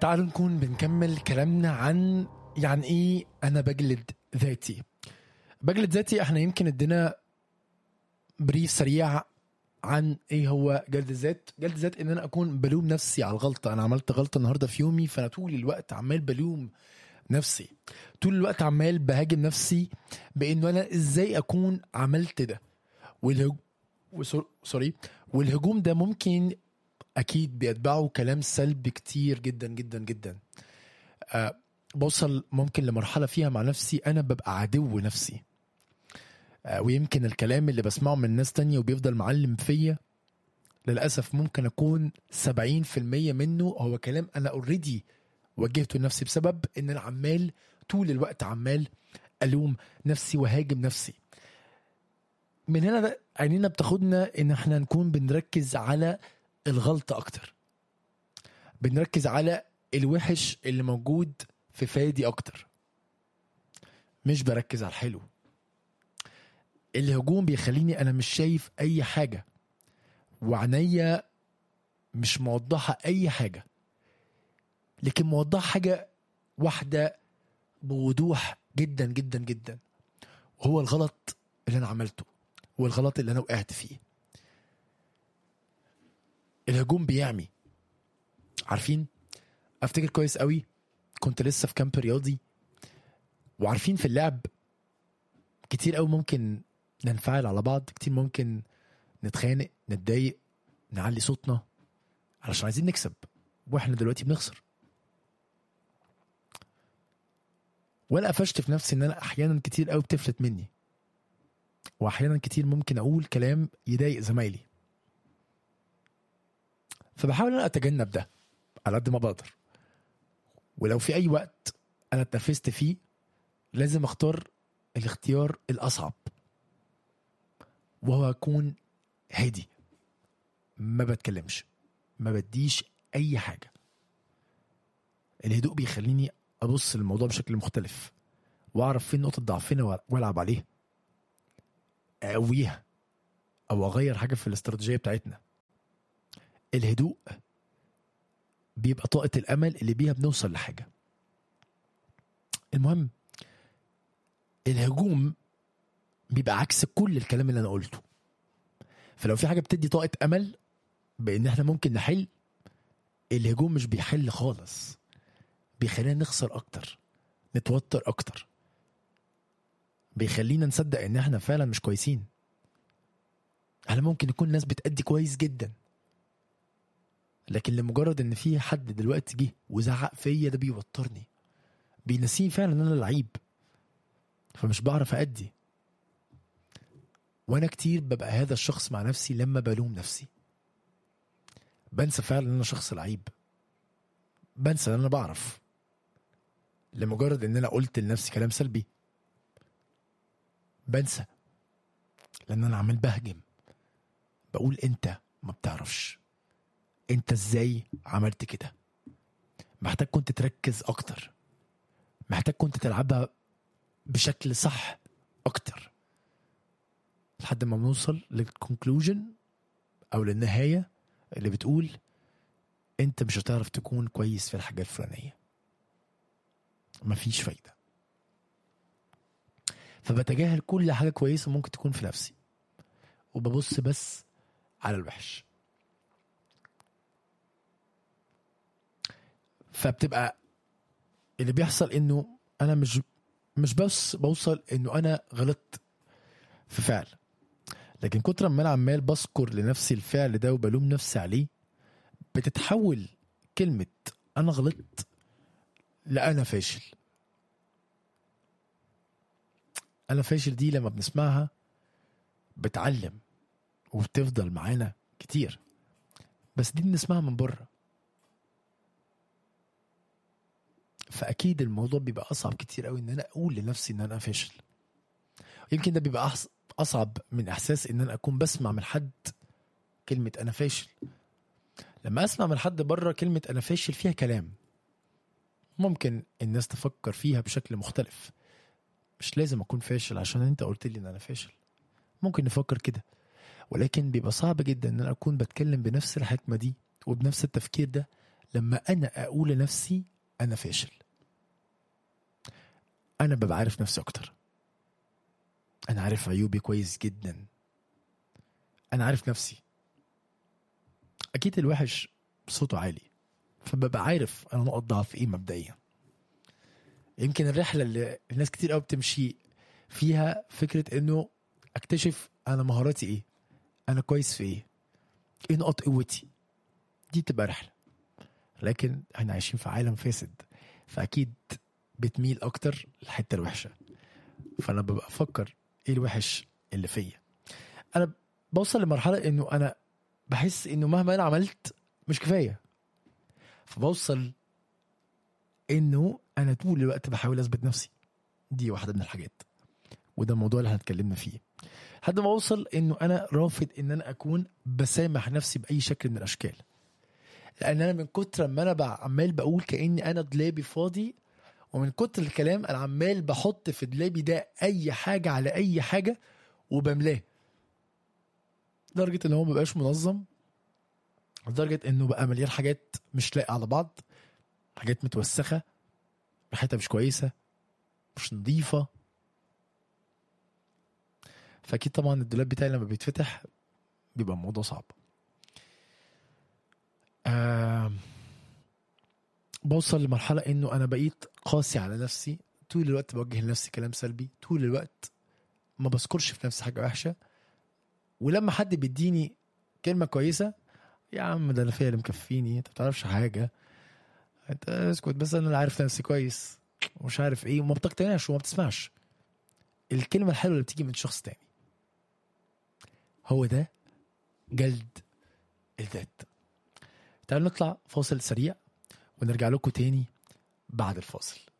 تعالوا نكون بنكمل كلامنا عن يعني ايه انا بجلد ذاتي بجلد ذاتي احنا يمكن ادينا بريف سريع عن ايه هو جلد الذات جلد الذات ان انا اكون بلوم نفسي على الغلطه انا عملت غلطه النهارده في يومي فانا طول الوقت عمال بلوم نفسي طول الوقت عمال بهاجم نفسي بانه انا ازاي اكون عملت ده والهج... وسو- سوري والهجوم ده ممكن اكيد بيتبعه كلام سلبي كتير جدا جدا جدا أه بوصل ممكن لمرحله فيها مع نفسي انا ببقى عدو نفسي أه ويمكن الكلام اللي بسمعه من ناس تانية وبيفضل معلم فيا للاسف ممكن اكون 70% منه هو كلام انا اوريدي وجهته لنفسي بسبب ان انا عمال طول الوقت عمال الوم نفسي وهاجم نفسي من هنا ده عينينا بتاخدنا ان احنا نكون بنركز على الغلطة اكتر بنركز على الوحش اللي موجود في فادي اكتر مش بركز على الحلو الهجوم بيخليني انا مش شايف اي حاجة وعينيا مش موضحة اي حاجة لكن موضحة حاجة واحدة بوضوح جدا جدا جدا وهو الغلط اللي انا عملته والغلط اللي انا وقعت فيه الهجوم بيعمي عارفين افتكر كويس قوي كنت لسه في كامب رياضي وعارفين في اللعب كتير قوي ممكن ننفعل على بعض كتير ممكن نتخانق نتضايق نعلي صوتنا علشان عايزين نكسب واحنا دلوقتي بنخسر وانا قفشت في نفسي ان انا احيانا كتير قوي بتفلت مني واحيانا كتير ممكن اقول كلام يضايق زمايلي فبحاول انا اتجنب ده على قد ما بقدر ولو في اي وقت انا اتنفست فيه لازم اختار الاختيار الاصعب وهو اكون هادي ما بتكلمش ما بديش اي حاجه الهدوء بيخليني ابص للموضوع بشكل مختلف واعرف فين نقطه ضعفنا والعب عليها اقويها او اغير حاجه في الاستراتيجيه بتاعتنا الهدوء بيبقى طاقه الامل اللي بيها بنوصل لحاجه المهم الهجوم بيبقى عكس كل الكلام اللي انا قلته فلو في حاجه بتدي طاقه امل بان احنا ممكن نحل الهجوم مش بيحل خالص بيخلينا نخسر اكتر نتوتر اكتر بيخلينا نصدق ان احنا فعلا مش كويسين احنا ممكن يكون ناس بتأدي كويس جدا لكن لمجرد ان في حد دلوقتي جه وزعق فيا ده بيوترني بينسيني فعلا ان انا لعيب فمش بعرف أدي وانا كتير ببقى هذا الشخص مع نفسي لما بلوم نفسي بنسى فعلا ان انا شخص لعيب بنسى ان انا بعرف لمجرد ان انا قلت لنفسي كلام سلبي بنسى لان انا عمال بهجم بقول انت ما بتعرفش انت ازاي عملت كده محتاج كنت تركز اكتر محتاج كنت تلعبها بشكل صح اكتر لحد ما بنوصل للكونكلوجن او للنهايه اللي بتقول انت مش هتعرف تكون كويس في الحاجه الفلانيه مفيش فايده فبتجاهل كل حاجه كويسه ممكن تكون في نفسي وببص بس على الوحش فبتبقى اللي بيحصل انه انا مش مش بس بوصل انه انا غلطت في فعل لكن كتر ما انا عمال بذكر لنفسي الفعل ده وبلوم نفسي عليه بتتحول كلمة انا غلطت لأنا فاشل انا فاشل دي لما بنسمعها بتعلم وبتفضل معانا كتير بس دي بنسمعها من بره فاكيد الموضوع بيبقى اصعب كتير قوي ان انا اقول لنفسي ان انا فاشل يمكن ده بيبقى أحس- اصعب من احساس ان انا اكون بسمع من حد كلمه انا فاشل لما اسمع من حد بره كلمه انا فاشل فيها كلام ممكن الناس تفكر فيها بشكل مختلف مش لازم اكون فاشل عشان انت قلت لي ان انا فاشل ممكن نفكر كده ولكن بيبقى صعب جدا ان انا اكون بتكلم بنفس الحكمه دي وبنفس التفكير ده لما انا اقول لنفسي انا فاشل انا ببقى عارف نفسي اكتر انا عارف عيوبي كويس جدا انا عارف نفسي اكيد الوحش صوته عالي فببقى عارف انا نقط ضعف ايه مبدئيا يمكن الرحله اللي الناس كتير قوي بتمشي فيها فكره انه اكتشف انا مهاراتي ايه انا كويس في ايه ايه نقط قوتي دي تبقى رحله لكن احنا عايشين في عالم فاسد فاكيد بتميل اكتر للحته الوحشه فانا ببقى افكر ايه الوحش اللي فيا انا بوصل لمرحله انه انا بحس انه مهما انا عملت مش كفايه فبوصل انه انا طول الوقت بحاول اثبت نفسي دي واحده من الحاجات وده الموضوع اللي احنا اتكلمنا فيه لحد ما اوصل انه انا رافض ان انا اكون بسامح نفسي باي شكل من الاشكال لان انا من كتر ما انا بع- عمال بقول كاني انا دولابي فاضي ومن كتر الكلام انا عمال بحط في دولابي ده اي حاجه على اي حاجه وبملاه لدرجه ان هو مبقاش منظم لدرجه انه بقى مليان حاجات مش لاقيه على بعض حاجات متوسخه ريحتها مش كويسه مش نظيفه فاكيد طبعا الدولاب بتاعي لما بيتفتح بيبقى الموضوع صعب آه بوصل لمرحلة انه انا بقيت قاسي على نفسي طول الوقت بوجه لنفسي كلام سلبي طول الوقت ما بذكرش في نفسي حاجة وحشة ولما حد بيديني كلمة كويسة يا عم ده انا فيا اللي مكفيني انت بتعرفش حاجة انت اسكت بس انا اللي عارف نفسي كويس ومش عارف ايه وما بتقتنعش وما بتسمعش الكلمة الحلوة اللي بتيجي من شخص تاني هو ده جلد الذات تعالوا نطلع فاصل سريع ونرجع لكم تاني بعد الفاصل